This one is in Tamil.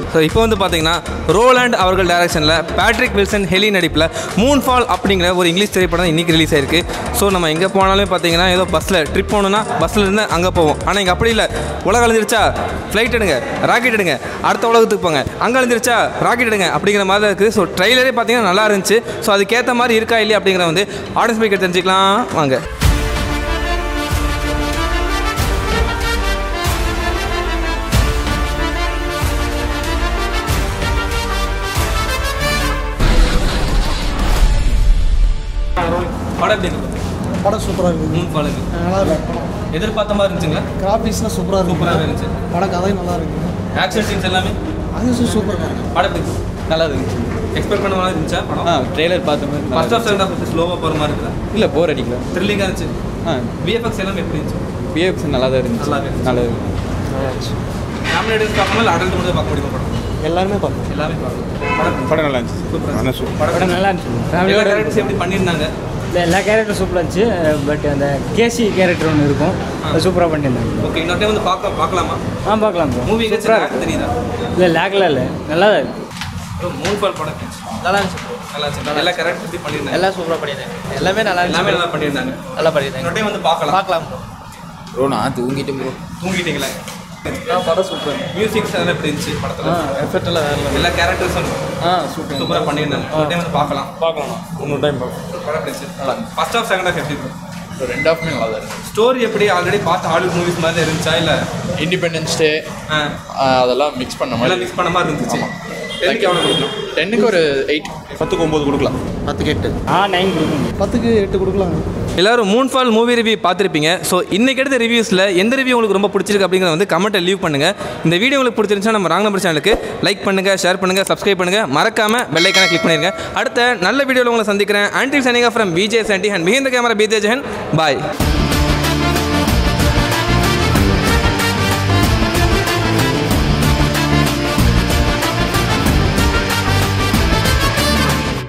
ஸோ இப்போ வந்து பார்த்தீங்கன்னா ரோலாண்ட் அவர்கள் டைரக்ஷனில் பேட்ரிக் வில்சன் ஹெலி நடிப்பில் மூன் ஃபால் அப்படிங்கிற ஒரு இங்கிலீஷ் திரைப்படம் இன்றைக்கி ரிலீஸ் ஆயிருக்கு ஸோ நம்ம எங்கே போனாலும் பார்த்தீங்கன்னா ஏதோ பஸ்ஸில் ட்ரிப் போகணுன்னா பஸ்ஸில் இருந்து அங்கே போவோம் ஆனால் இங்கே அப்படி இல்லை உலகம் அழிஞ்சிருச்சா ஃப்ளைட் எடுங்க ராக்கெட் எடுங்க அடுத்த உலகத்துக்கு போங்க அங்கே அழிஞ்சிருச்சா ராக்கெட் எடுங்க அப்படிங்கிற மாதிரி தான் இருக்குது ஸோ ட்ரைலரே பார்த்தீங்கன்னா நல்லா இருந்துச்சு ஸோ அதுக்கேற்ற மாதிரி இருக்கா இல்லையா அப்படிங்கிற வந்து ஆடியன்ஸ் மேக்கர் தெரிஞ்சுக்கலாம் வாங்க படம் எப்படி இருக்கு படம் சூப்பராக இருக்குது மூன் ஃபாலுக்கு நல்லா இருக்கு படம் எதிர்பார்த்த மாதிரி இருந்துச்சுங்களா கிராஃபிக்ஸ்லாம் சூப்பராக இருக்கு சூப்பராகவே இருந்துச்சு படம் கதையும் நல்லா இருக்கு ஆக்ஷன் சீன்ஸ் எல்லாமே அது சூப்பர் தான் படம் எப்படி இருக்கு? நல்லா இருந்துச்சு எக்ஸ்பெக்ட் பண்ண மாதிரி இருந்துச்சா ஆ படம் ட்ரெய்லர் பார்த்த மாதிரி ஃபர்ஸ்ட் ஆஃப் செகண்ட் ஆஃப் ஸ்லோவாக போகிற மாதிரி இருக்குதா இல்லை போர் அடிக்கல த்ரில்லிங்காக இருந்துச்சு ஆ விஎஃப்எக்ஸ் எல்லாமே எப்படி இருந்துச்சு பிஎஃப்ஸ் நல்லா தான் இருந்துச்சு நல்லாவே இருந்துச்சு. நல்லா இருந்துச்சு ஃபேமிலி ஆடியன்ஸ் பார்க்கணும் இல்லை அடல்ட் மட்டும் பார்க்க முடியுமா படம் எல்லாருமே பார்ப்போம் எல்லாமே பார்க்கணும் படம் படம் நல்லா இருந்துச்சு சூப்பராக நல்லா சூப்பர் படம் நல்லா இருந்துச்சு எல்லா ஃபேமிலியோட கேரக்டர்ஸ் எப்படி பண்ணியிருந்தாங்க இல்லை எல்லா கேரக்டரும் சூப்பராக இருந்துச்சு பட் அந்த கேசி கேரக்டர் ஒன்று இருக்கும் அது சூப்பராக பண்ணியிருந்தாங்க ஓகே இன்னொரு டைம் வந்து பார்க்க பார்க்கலாமா ஆ பார்க்கலாம் ப்ரோ மூவி சூப்பராக எங்கேயாச்சும் தெரியுதா இல்லை லேக்லாம் இல்லை நல்லா தான் இருக்கு ப்ரோ மூணு பால் படம் நல்லா இருந்துச்சு நல்லா இருந்துச்சு எல்லா கேரக்டர் பற்றி பண்ணியிருந்தாங்க எல்லாம் சூப்பராக பண்ணியிருந்தாங்க எல்லாமே நல்லா எல்லாமே இருந்துச்சு நல்லா பண்ணியிருந்தாங்க நல்லா பண்ணியிருந்தாங்க இன்னொரு டைம் வந்து பார்க்கலாம் பார்க்கலாம் bro. ப்ரோ நான் தூங்கிட்டேன் ப்ரோ தூங்கிட்டீங்களா படம் சூப்பர் மியூசிக்ஸ் அதெல்லாம் எப்படி இருந்துச்சு படத்தில் எஃபெக்ட் எல்லாம் வேற எல்லா கேரக்டர்ஸும் ஆ சூப்பர் சூப்பராக பண்ணியிருந்தாங்க ஒரு டைம் வந்து பார்க்கலாம் பார்க்கலாம் இன்னொரு டைம் பார்க்கலாம் படம் எப்படி இருந்துச்சு ஃபர்ஸ்ட் ஆஃப் செகண்ட் ஆஃப் எப்படி இருக்கும் ரெண்டு ஆஃப்மே நல்லா தான் இருந்துச்சு ஸ்டோரி எப்படி ஆல்ரெடி பார்த்த ஹாலிவுட் மூவிஸ் மாதிரி இருந்துச்சா இல்லை இண்டிபெண்டன்ஸ் டே அதெல்லாம் மிக்ஸ் பண்ண எல்லாம் மாதிரி மிக்ஸ் பண்ண மாதிரி இருந்துச்சு எனக்கு எவ்வளோ கொடுக்கலாம் டென்னுக்கு ஒரு எயிட் பத்துக்கு ஒம்பது கொடுக்கலாம் பத்துக்கு எட்டு ஆ நைன் கொடுக்கணும் பத்துக்கு எட்டு கொடுக்கலாங்க எல்லாரும் மூன் ஃபால் மூவி ரிவ்யூ பார்த்துருப்பீங்க ஸோ இன்னைக்கு எடுத்த ரிவ்யூஸில் எந்த ரிவ்யூ உங்களுக்கு ரொம்ப பிடிச்சிருக்கு அப்படிங்கிறத வந்து கமெண்ட்டை லீவ் பண்ணுங்கள் இந்த வீடியோ உங்களுக்கு பிடிச்சிருந்துச்சா நம்ம ராங் நம்பர் சேனலுக்கு லைக் பண்ணுங்கள் ஷேர் பண்ணுங்கள் சப்ஸ்கிரைப் பண்ணுங்கள் மறக்காம பெல்லைக்கான கிளிக் பண்ணிருங்க அடுத்த நல்ல வீடியோவில் உங்களை சந்திக்கிறேன் until Sanika from VJ Sandy and behind camera BJ Jegan bye